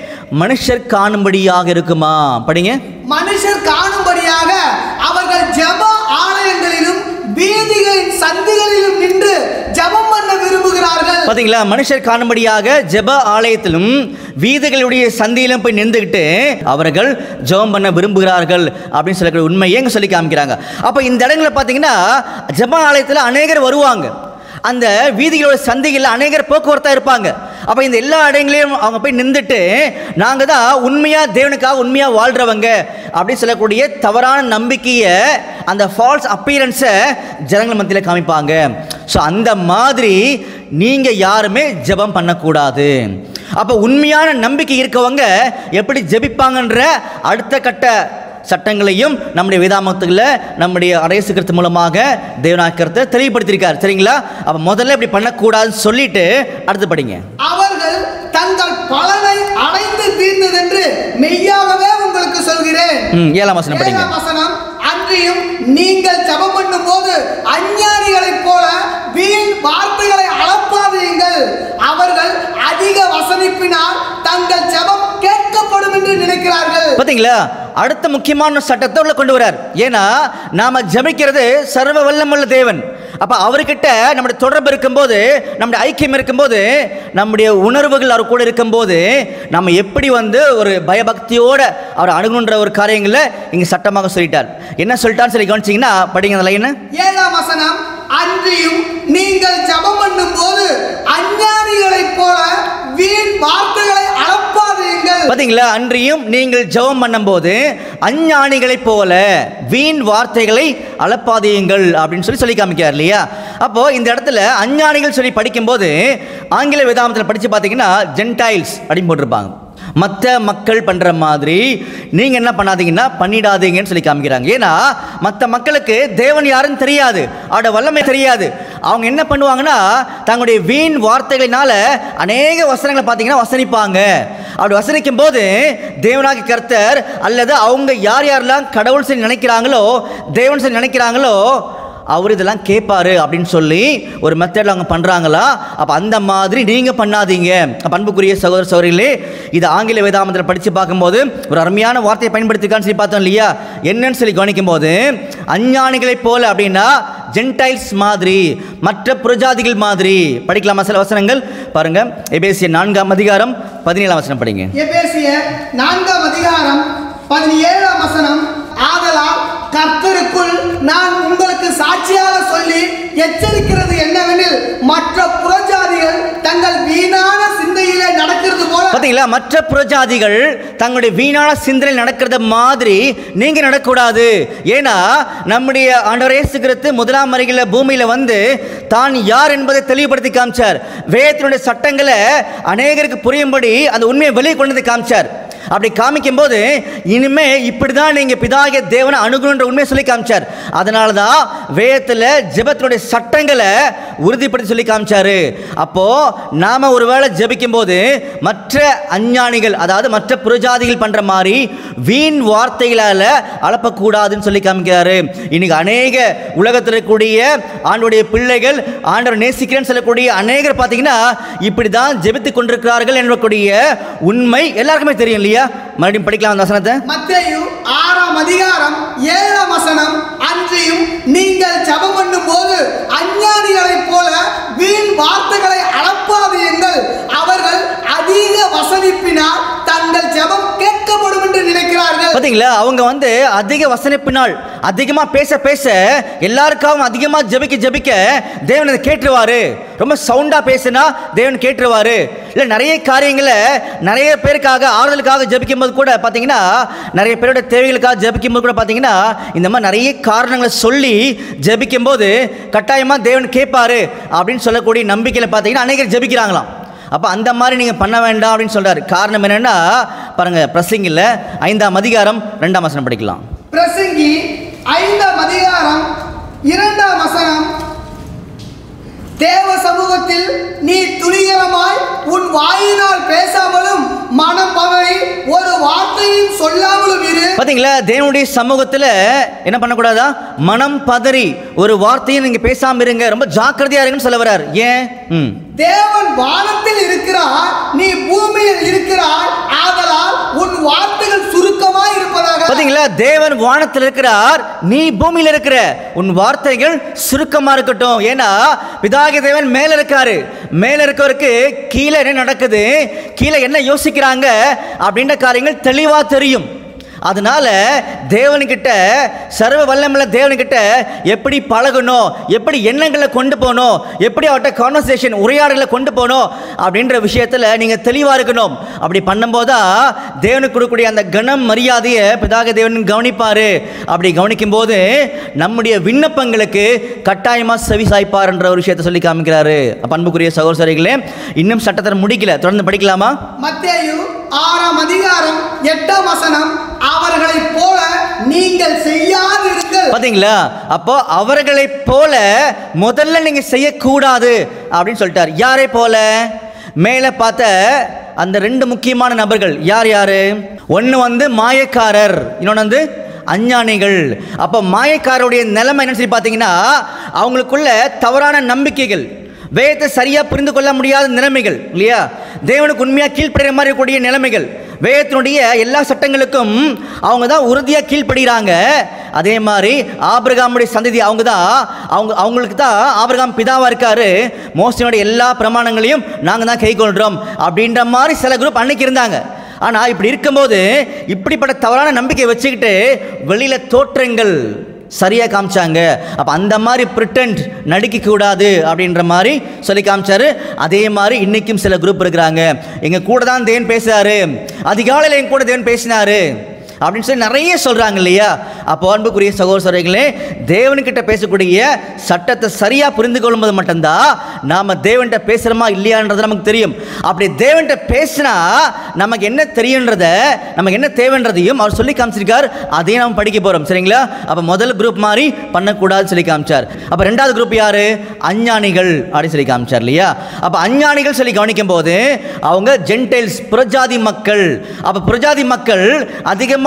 மனுஷர் காணும்படியாக இருக்குமா படிங்க மனுஷர் காணும்படியாக அவர்கள் ஜெப ஆலயங்களிலும் வீதிகளின் சந்திகளிலும் நின்று ஜெபம் பண்ண விரும்புகிறார்கள் பாத்தீங்களா மனுஷர் காணும்படியாக ஜெப ஆலயத்திலும் வீதிகளுடைய சந்தியிலும் போய் நின்றுக்கிட்டு அவர்கள் ஜெபம் பண்ண விரும்புகிறார்கள் அப்படின்னு சொல்லக்கூடிய உண்மையை இங்க சொல்லி காமிக்கிறாங்க அப்போ இந்த இடங்களில் பார்த்தீங்கன்னா ஜெப ஆலயத்தில் அநேகர் வருவாங்க அந்த வீதிகளோட சந்தைகளில் அநேகர் போக்குவரத்தாக இருப்பாங்க அப்போ இந்த எல்லா இடங்களையும் அவங்க போய் நின்றுட்டு நாங்கள் தான் உண்மையாக தேவனுக்காக உண்மையாக வாழ்கிறவங்க அப்படின்னு சொல்லக்கூடிய தவறான நம்பிக்கையை அந்த ஃபால்ஸ் அப்பீரன்ஸை ஜனங்கள் மத்தியில் காமிப்பாங்க ஸோ அந்த மாதிரி நீங்கள் யாருமே ஜெபம் பண்ணக்கூடாது அப்போ உண்மையான நம்பிக்கை இருக்கவங்க எப்படி ஜெபிப்பாங்கன்ற அடுத்த கட்ட சட்டங்களையும் நம்முடைய வேதாமத்தில் நம்முடைய அடையசுக்கிறது மூலமாக தேவனாக்கிறத தெளிவுபடுத்தியிருக்கார் சரிங்களா அப்போ முதல்ல இப்படி பண்ணக்கூடாதுன்னு சொல்லிட்டு அடுத்து படிங்க அவர்கள் தங்கள் பலனை அடைந்து தீர்ந்ததென்று மெய்யாகவே உங்களுக்கு சொல்கிறேன் ம் ஏழாம் வசனம் படிங்க ஏழாம் வசனம் அன்றியும் நீங்கள் ஜெபம் பண்ணும்போது அஞ்ஞானிகளைப் போல வீண் வார்த்தைகளை அளப்பாதீங்கள் அவர்கள் அதிக வசனிப்பினால் தங்கள் ஜெபம் கேட்கப்படும் என்று நினைக்கிறார்கள் பார்த்தீங்களா அடுத்த முக்கியமான சட்டத்தை உள்ள கொண்டு வரார் ஏன்னா நாம ஜெபிக்கிறது சர்வ வல்லமுள்ள தேவன் அப்ப அவர்கிட்ட நம்முடைய தொடர்பு இருக்கும்போது நம்முடைய ஐக்கியம் இருக்கும்போது நம்முடைய உணர்வுகள் அவர் கூட இருக்கும்போது நம்ம எப்படி வந்து ஒரு பயபக்தியோட அவர் அணுகுன்ற ஒரு காரியங்களை இங்க சட்டமாக சொல்லிட்டார் என்ன சொல்லிட்டான்னு சொல்லி கவனிச்சிங்கன்னா படிங்க அந்த லைன் ஏழாம் வசனம் அன்றியும் நீங்கள் ஜெபம் பண்ணும்போது அஞ்ஞானிகளைப் போல வீண் வார்த்தைகளை அளப்பாதீங்கள் பாத்தீங்களா அன்றியும் நீங்கள் ஜெபம் பண்ணும்போது அஞ்ஞானிகளைப் போல வீண் வார்த்தைகளை அளப்பாதீங்கள் அப்படின்னு சொல்லி சொல்லி காமிக்கிறார் இல்லையா அப்போ இந்த இடத்துல அஞ்ஞானிகள் சொல்லி படிக்கும்போது ஆங்கில வேதாமத்தில் படிச்சு பார்த்தீங்கன்னா ஜென்டைல்ஸ் அப்படின்னு போட்டிருப்பாங்க மற்ற மக்கள் பண்ணுற மாதிரி நீங்கள் என்ன பண்ணாதீங்கன்னா பண்ணிடாதீங்கன்னு சொல்லி காமிக்கிறாங்க ஏன்னா மற்ற மக்களுக்கு தேவன் யாருன்னு தெரியாது அவரோட வல்லமை தெரியாது அவங்க என்ன பண்ணுவாங்கன்னா தங்களுடைய வீண் வார்த்தைகளினால அநேக வசனங்களை பார்த்தீங்கன்னா வசனிப்பாங்க அப்படி வசனிக்கும் போது தேவனாகி கர்த்தர் அல்லது அவங்க யார் யாரெல்லாம் கடவுள் சொல்லி நினைக்கிறாங்களோ தேவன் சொல்லி நினைக்கிறாங்களோ அவர் இதெல்லாம் கேட்பாரு அப்படின்னு சொல்லி ஒரு மெத்தடில் அவங்க பண்ணுறாங்களா அப்போ அந்த மாதிரி நீங்கள் பண்ணாதீங்க அப்ப அன்புக்குரிய சகோதர சகோதரிகளே இது ஆங்கில வேதாமத்தில் படித்து பார்க்கும்போது ஒரு அருமையான வார்த்தையை பயன்படுத்திக்கான்னு சொல்லி பார்த்தோம் இல்லையா என்னன்னு சொல்லி கவனிக்கும் போது அஞ்ஞானிகளைப் போல அப்படின்னா ஜென்டைல்ஸ் மாதிரி மற்ற புரஜாதிகள் மாதிரி படிக்கலாமா சில வசனங்கள் பாருங்க எபேசிய நான்காம் அதிகாரம் பதினேழாம் வசனம் படிங்க எபேசியர் நான்காம் அதிகாரம் பதினேழாம் வசனம் ஆதலால் கர்த்தருக்குள் நான் உங்களுக்கு சாட்சியாக சொல்லி எச்சரிக்கிறது என்னவெனில் மற்ற புறஜாதிகள் தங்கள் வீணான சிந்தையிலே நடக்கிறது போல பார்த்தீங்களா மற்ற புறஜாதிகள் தங்களுடைய வீணான சிந்தனை நடக்கிறத மாதிரி நீங்க நடக்கக்கூடாது ஏன்னா நம்முடைய ஆண்டவர் இயேசு கிறிஸ்து முதலாம் அருகில பூமியில வந்து தான் யார் என்பதை தெளிவுபடுத்தி காமிச்சார் வேதத்தினுடைய சட்டங்களை அநேகருக்கு புரியும்படி அந்த உண்மையை வெளியே கொண்டு வந்து காமிச்சார் அப்படி காமிக்கும் போது இனிமே இப்படி தான் நீங்கள் பிதாகிய தேவனை அணுகணுன்ற உண்மையை சொல்லி காமிச்சார் அதனால தான் வேதத்தில் ஜெபத்தினுடைய சட்டங்களை உறுதிப்படுத்தி சொல்லி காமிச்சாரு அப்போ நாம ஒருவேளை ஜெபிக்கும் போது மற்ற அஞ்ஞானிகள் அதாவது மற்ற புரஜாதிகள் பண்ற மாதிரி வீண் வார்த்தைகளால் அளப்பக்கூடாதுன்னு சொல்லி காமிக்கிறாரு இன்னைக்கு அநேக உலகத்தில் இருக்கக்கூடிய ஆண்டுடைய பிள்ளைகள் ஆண்டவர் நேசிக்கிறேன்னு சொல்லக்கூடிய அநேகர் பார்த்தீங்கன்னா இப்படி தான் ஜெபித்து கொண்டிருக்கிறார்கள் என்பக்கூடிய உண்மை எல்லாருக்குமே தெரியும் இல்லையா மறுபடியும் படிக்கலாம் அந்த வசனத்தை மத்தேயு ஆறாம் அதிகாரம் ஏழாம் வசனம் அன்றியும் நீங்கள் ஜெபம் பண்ணும் போது அஞ்ஞானிகளைப் போல வீண் வார்த்தைகளை அளப்பாதியுங்கள் அவர்கள் அதிக வசனிப்பினால் தங்கள் ஜெபம் கேட்கப்படும் என்று நினைக்கிறார்கள் பார்த்தீங்களா அவங்க வந்து அதிக வசனிப்பினால் அதிகமாக பேச பேச எல்லாருக்காகவும் அதிகமாக ஜெபிக்க ஜெபிக்க தேவன் அதை கேட்டுருவாரு ரொம்ப சவுண்டாக பேசுனா தேவன் கேட்டுருவாரு இல்லை நிறைய காரியங்களை நிறைய பேருக்காக ஆறுதலுக்காக ஜெபிக்கும் போது கூட பார்த்தீங்கன்னா நிறைய பேரோட தேவைகளுக்காக ஜெபிக்கும் போது கூட பார்த்தீங்கன்னா இந்த மாதிரி நிறைய காரணங்களை சொல்லி ஜெபிக்கும் போது கட்டாயமாக தேவன் கேட்பாரு அப்படின்னு சொல்லக்கூடிய நம்பிக்கையில் பார்த்தீங்கன்னா அநேகர் ஜெபிக்கிறாங்களாம் அப்போ அந்த மாதிரி நீங்கள் பண்ண வேண்டாம் அப்படின்னு சொல்றாரு காரணம் என்னன்னா பாருங்க பிரசங்கில் ஐந்தாம் அதிகாரம் ரெண்டாம் வசனம் படிக்கலாம் பிரசங்கி ஐந்தாம் அதிகாரம் இரண்டாம் வசனம் தேவ சமூகத்தில் நீ துணிகரமாய் உன் வாயினால் பேசாமலும் மனம் பகை ஒரு வார்த்தையும் சொல்லாமலும் இரு பார்த்தீங்களா தேவனுடைய சமூகத்தில் என்ன பண்ணக்கூடாதா மனம் பதறி ஒரு வார்த்தையும் நீங்கள் பேசாமல் இருங்க ரொம்ப ஜாக்கிரதையா இருங்கன்னு சொல்ல வர்றார் ஏன் ம் தேவன் வானத்தில் இருக்கிறார் நீ பூமியில் இருக்கிறாய் ஆதலால் உன் வார்த்தைகள் சுருக்கமாய் இருப்பதாக பார்த்தீங்களா தேவன் வானத்தில் இருக்கிறார் நீ பூமியில் இருக்கிற உன் வார்த்தைகள் சுருக்கமாக இருக்கட்டும் ஏன்னா பிதாகிய தேவன் மேலே இருக்காரு மேலே இருக்கவருக்கு கீழே என்ன நடக்குது கீழே என்ன யோசிக்கிறாங்க அப்படின்ற காரியங்கள் தெளிவாக தெரியும் அதனால தேவனுக்கிட்ட சர்வ வல்லமுள்ள தேவனுக்கிட்ட எப்படி பழகணும் எப்படி எண்ணங்களை கொண்டு போகணும் எப்படி அவர்கிட்ட கான்வர்சேஷன் உரையாடலை கொண்டு போகணும் அப்படின்ற விஷயத்தில் நீங்கள் தெளிவாக இருக்கணும் அப்படி பண்ணும்போது தேவனுக்கு கொடுக்கக்கூடிய அந்த கணம் மரியாதையை பிதாக தேவன் கவனிப்பார் அப்படி கவனிக்கும் போது நம்முடைய விண்ணப்பங்களுக்கு கட்டாயமாக செவி சாய்ப்பார்ன்ற ஒரு விஷயத்தை சொல்லி காமிக்கிறாரு அப்ப அன்புக்குரிய சகோதரிகளே இன்னும் சட்டத்தை முடிக்கல தொடர்ந்து படிக்கலாமா மத்தேயு ஆறாம் அதிகாரம் எட்டாம் வசனம் அவர்களைப் போல நீங்கள் செய்யாதிருங்கள் பாத்தீங்களா அப்போ அவர்களைப் போல முதல்ல நீங்க செய்யக்கூடாது அப்படின்னு சொல்லிட்டார் யாரை போல மேலே பார்த்த அந்த ரெண்டு முக்கியமான நபர்கள் யார் யாரு ஒன்று வந்து மாயக்காரர் இன்னொன்று வந்து அஞ்ஞானிகள் அப்போ மாயக்காரருடைய நிலைமை என்னன்னு சொல்லி பார்த்தீங்கன்னா அவங்களுக்குள்ள தவறான நம்பிக்கைகள் வேதத்தை சரியாக புரிந்து கொள்ள முடியாத நிலைமைகள் இல்லையா தேவனுக்கு உண்மையாக கீழ்ப்படுற மாதிரி இருக்கக்கூடிய நிலைமைகள் வேதத்தினுடைய எல்லா சட்டங்களுக்கும் அவங்க தான் உறுதியாக கீழ்ப்படுகிறாங்க அதே மாதிரி ஆபிரகாமுடைய சந்ததி அவங்க தான் அவங்க அவங்களுக்கு தான் ஆபிரகாம் பிதாவாக இருக்காரு மோசனுடைய எல்லா பிரமாணங்களையும் நாங்கள் தான் கை கொள்கிறோம் அப்படின்ற மாதிரி சில குரூப் அன்னைக்கு இருந்தாங்க ஆனால் இப்படி இருக்கும்போது இப்படிப்பட்ட தவறான நம்பிக்கை வச்சுக்கிட்டு வெளியில் தோற்றங்கள் சரியாக காமிச்சாங்க அப்போ அந்த மாதிரி ப்ரிட்டன்ட் நடிக்க கூடாது அப்படின்ற மாதிரி சொல்லி காமிச்சாரு அதே மாதிரி இன்னைக்கும் சில குரூப் இருக்கிறாங்க எங்கள் கூட தான் தேவன் பேசுறாரு அதிகாலையில் எங்க கூட தேவன் பேசினாரு அப்படின்னு சொல்லி நிறைய சொல்கிறாங்க இல்லையா அப்போ அன்புக்குரிய சகோதரர்களே தேவன்கிட்ட பேசக்கூடிய சட்டத்தை சரியாக புரிந்து கொள்ளும்போது மட்டும்தான் நாம் தேவன்கிட்ட பேசுகிறோமா இல்லையான்றது நமக்கு தெரியும் அப்படி தேவன்கிட்ட பேசினா நமக்கு என்ன தெரியுன்றத நமக்கு என்ன தேவைன்றதையும் அவர் சொல்லி காமிச்சிருக்கார் அதையும் நம்ம படிக்க போகிறோம் சரிங்களா அப்போ முதல் குரூப் மாதிரி பண்ணக்கூடாதுன்னு சொல்லி காமிச்சார் அப்போ ரெண்டாவது குரூப் யார் அஞ்ஞானிகள் அப்படின்னு சொல்லி காமிச்சார் இல்லையா அப்போ அஞ்ஞானிகள் சொல்லி கவனிக்கும் போது அவங்க ஜென்டைல்ஸ் புறஜாதி மக்கள் அப்போ புறஜாதி மக்கள் அதிகமாக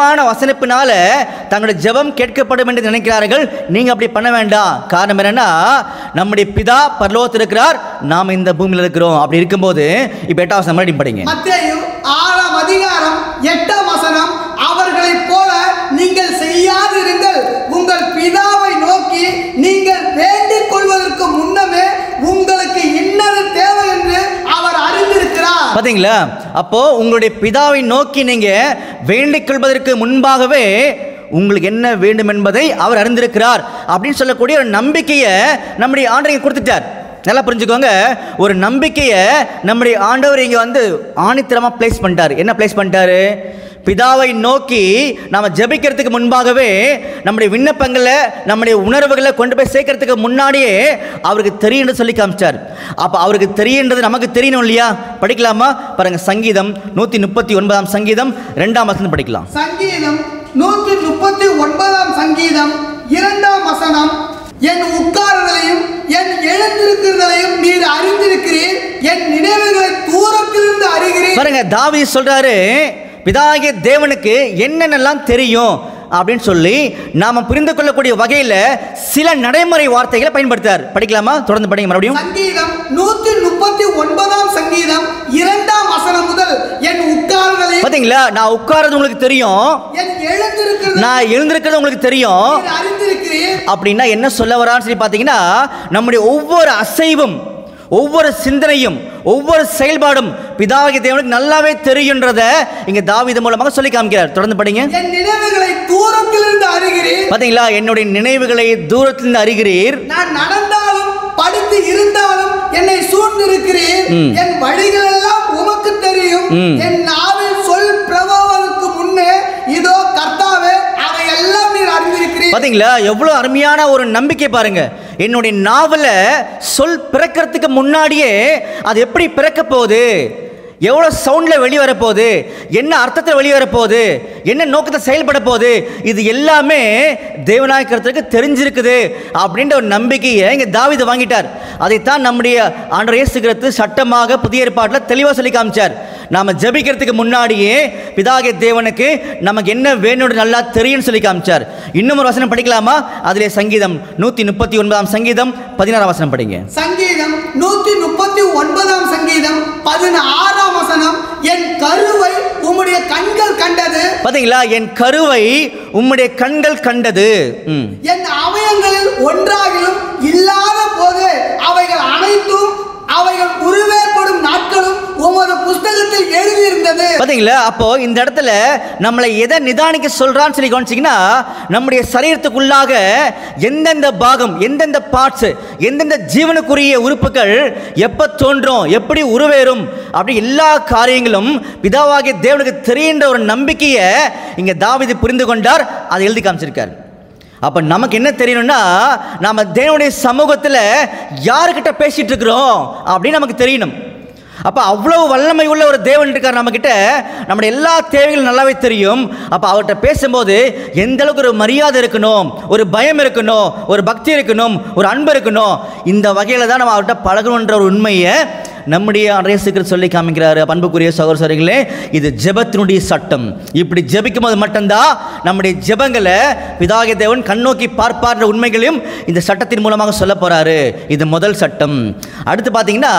இனிப்பான வசனப்பினால தங்களுடைய ஜெபம் கேட்கப்படும் என்று நினைக்கிறார்கள் நீங்க அப்படி பண்ண வேண்டாம் காரணம் என்னன்னா நம்முடைய பிதா பரலோகத்தில் இருக்கிறார் நாம் இந்த பூமியில் இருக்கிறோம் அப்படி இருக்கும்போது இப்போ எட்டாம் வசனம் மறுபடியும் படிங்க மத்தேயு ஆறாம் அதிகாரம் எட்டாம் வசனம் அவர்களைப் போல நீங்கள் செய்யாதிருங்கள் உங்கள் பிதாவை நோக்கி நீங்கள் வேண்டிக் கொள்வதற்கு முன்னமே உங்களுக்கு இன்னது தேவை என்று அவர் அறிந்திருக்கிறார் பாத்தீங்களா அப்போ உங்களுடைய பிதாவை நோக்கி நீங்க வேண்டிக் கொள்வதற்கு முன்பாகவே உங்களுக்கு என்ன வேண்டும் என்பதை அவர் அறிந்திருக்கிறார் அப்படின்னு சொல்லக்கூடிய ஒரு நம்பிக்கையை நம்முடைய ஆண்டவர் கொடுத்துட்டார் நல்லா புரிஞ்சுக்கோங்க ஒரு நம்பிக்கையை நம்முடைய ஆண்டவர் இங்கே வந்து ஆணித்தரமாக ப்ளேஸ் பண்ணிட்டார் என்ன ப்ளேஸ் பண்ணிட்டாரு பிதாவை நோக்கி நாம் ஜெபிக்கிறதுக்கு முன்பாகவே நம்முடைய விண்ணப்பங்களை நம்முடைய உணர்வுகளை கொண்டு போய் சேர்க்கறதுக்கு முன்னாடியே அவருக்கு தெரியும்னு சொல்லி காமிச்சார் அப்போ அவருக்கு தெரியுன்றது நமக்கு தெரியணும் இல்லையா படிக்கலாமா பாருங்க சங்கீதம் நூற்றி முப்பத்தி ஒன்பதாம் சங்கீதம் ரெண்டாம் வசனம் படிக்கலாம் சங்கீதம் நூற்றி முப்பத்தி ஒன்பதாம் சங்கீதம் இரண்டாம் வசனம் என் உட்காருதலையும் என் எழுந்திருக்கிறதையும் நீர் அறிந்திருக்கிறீர் என் நினைவுகளை தூரத்திலிருந்து அறிகிறீர் பாருங்க தாவி சொல்றாரு பிதாகிய தேவனுக்கு என்னென்னலாம் தெரியும் அப்படின்னு சொல்லி நாம புரிந்து கொள்ளக்கூடிய வகையில் சில நடைமுறை வார்த்தைகளை பயன்படுத்தார் படிக்கலாமா தொடர்ந்து படிங்க மறுபடியும் சங்கீதம் நூற்றி முப்பத்தி ஒன்பதாம் சங்கீதம் இரண்டாம் வசனம் முதல் என் உட்காருதலையும் பாத்தீங்களா நான் உட்கார்றது உங்களுக்கு தெரியும் என் எழுந்திருக்கிறது நான் எழுந்திருக்கிறது உங்களுக்கு தெரியும் நீர் அறிந்திருக்கிறீர் அப்படின்னா என்ன சொல்ல வரான்னு சொல்லி பார்த்தீங்கன்னா நம்முடைய ஒவ்வொரு அசைவும் ஒவ்வொரு சிந்தனையும் ஒவ்வொரு செயல்பாடும் பிதாகிய தேவனுக்கு நல்லாவே தெரியுன்றத இங்க தாவீது மூலமாக சொல்லி காமிக்கிறார் தொடர்ந்து படிங்க என் நினைவுகளை தூரத்திலிருந்து அறிகிறீர் பாத்தீங்களா என்னுடைய நினைவுகளை தூரத்திலிருந்து அறிகிறீர் நான் நடந்தாலும் படுத்து இருந்தாலும் என்னை சூழ்ந்திருக்கிறீர் ம். என் வழிகள் எல்லாம் உமக்கு தெரியும் ம். என் நாவில் சொல் பிரபவனுக்கு முன்னே இதோ கர்த்தாவே அவை எல்லாம் நீர் அறிந்திருக்கிறீர் பாத்தீங்களா எவ்வளவு அருமையான ஒரு நம்பிக்கை பாருங்க என்னுடைய நாவல சொல் பிறக்கிறதுக்கு முன்னாடியே அது எப்படி பிறக்க போகுது எவ்வளோ சவுண்டில் வெளியே வரப்போகுது என்ன அர்த்தத்தில் வெளியே வரப்போகுது என்ன நோக்கத்தை செயல்பட போகுது இது எல்லாமே தேவநாயகத்துக்கு தெரிஞ்சிருக்குது அப்படின்ற ஒரு நம்பிக்கையை இங்கே தாவீது வாங்கிட்டார் அதைத்தான் நம்முடைய ஆண்டவர் இயேசு கிறிஸ்து சட்டமாக புதிய ஏற்பாட்டில் தெளிவாக சொல்லி காமிச்சார் நாம ஜெபிக்கிறதுக்கு முன்னாடியே பிதாகிய தேவனுக்கு நமக்கு என்ன வேணும்னு நல்லா தெரியும்னு சொல்லி காமிச்சார் இன்னும் ஒரு வசனம் படிக்கலாமா அதிலே சங்கீதம் நூற்றி முப்பத்தி ஒன்பதாம் சங்கீதம் பதினாறாம் வசனம் படிங்க சங்கீதம் நூத்தி முப்பத்தி ஒன்பதாம் சங்கீதம் பதினாறாம் வசனம் என் கருவை உம்முடைய கண்கள் கண்டது பாத்தீங்களா என் கருவை உம்முடைய கண்கள் கண்டது ம் என் அவயங்களில் ஒன்றாகிலும் இல்லாத போது அவைகள் அனைத்தும் அவைகள் உருவேற்படும் நாட்களும் உமது புஸ்தகத்தில் எழுதியிருந்தது பாத்தீங்களா அப்போ இந்த இடத்துல நம்மளை எதை நிதானிக்க சொல்றான்னு சொல்லி கவனிச்சிங்கன்னா நம்முடைய சரீரத்துக்குள்ளாக எந்தெந்த பாகம் எந்தெந்த பார்ட்ஸ் எந்தெந்த ஜீவனுக்குரிய உறுப்புகள் எப்ப தோன்றும் எப்படி உருவேறும் அப்படி எல்லா காரியங்களும் பிதாவாகிய தேவனுக்கு தெரிகின்ற ஒரு நம்பிக்கையை இங்க தாவீது புரிந்து கொண்டார் அதை எழுதி காமிச்சிருக்கார் அப்ப நமக்கு என்ன தெரியணும்னா நாம தேவனுடைய சமூகத்தில் யாருக்கிட்ட பேசிட்டு இருக்கிறோம் அப்படின்னு நமக்கு தெரியணும் அப்போ அவ்வளவு வல்லமை உள்ள ஒரு தேவன் இருக்கார் நம்மக்கிட்ட நம்முடைய எல்லா தேவைகளும் நல்லாவே தெரியும் அப்போ அவர்கிட்ட பேசும்போது எந்த அளவுக்கு ஒரு மரியாதை இருக்கணும் ஒரு பயம் இருக்கணும் ஒரு பக்தி இருக்கணும் ஒரு அன்பு இருக்கணும் இந்த வகையில் தான் நம்ம அவர்கிட்ட பழகணுன்ற ஒரு உண்மையை நம்முடைய அரசுக்கு சொல்லி காமிக்கிறாரு பண்புக்குரிய சகோதர சகோதரிகளே இது ஜெபத்தினுடைய சட்டம் இப்படி ஜெபிக்கும் போது மட்டும்தான் நம்முடைய ஜெபங்களை பிதாகிய தேவன் கண்ணோக்கி பார்ப்பார்ன்ற உண்மைகளையும் இந்த சட்டத்தின் மூலமாக சொல்ல போறாரு இது முதல் சட்டம் அடுத்து பார்த்தீங்கன்னா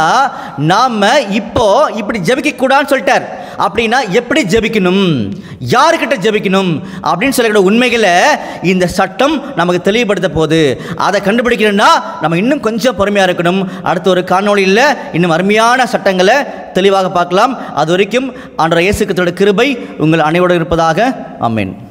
நாம இப்போ இப்படி ஜெபிக்க கூடாதுன்னு சொல்லிட்டார் அப்படின்னா எப்படி ஜெபிக்கணும் யாருக்கிட்ட ஜெபிக்கணும் அப்படின்னு சொல்லக்கூடிய உண்மைகளை இந்த சட்டம் நமக்கு தெளிவுபடுத்த போகுது அதை கண்டுபிடிக்கணும்னா நம்ம இன்னும் கொஞ்சம் பொறுமையாக இருக்கணும் அடுத்த ஒரு காணொளியில் இன்னும் அருமையான சட்டங்களை தெளிவாக பார்க்கலாம் அது வரைக்கும் ஆண்டவர் இயேசு கிறிஸ்துவோட கிருபை உங்கள் அனைவரோடு இருப்பதாக ஆமென்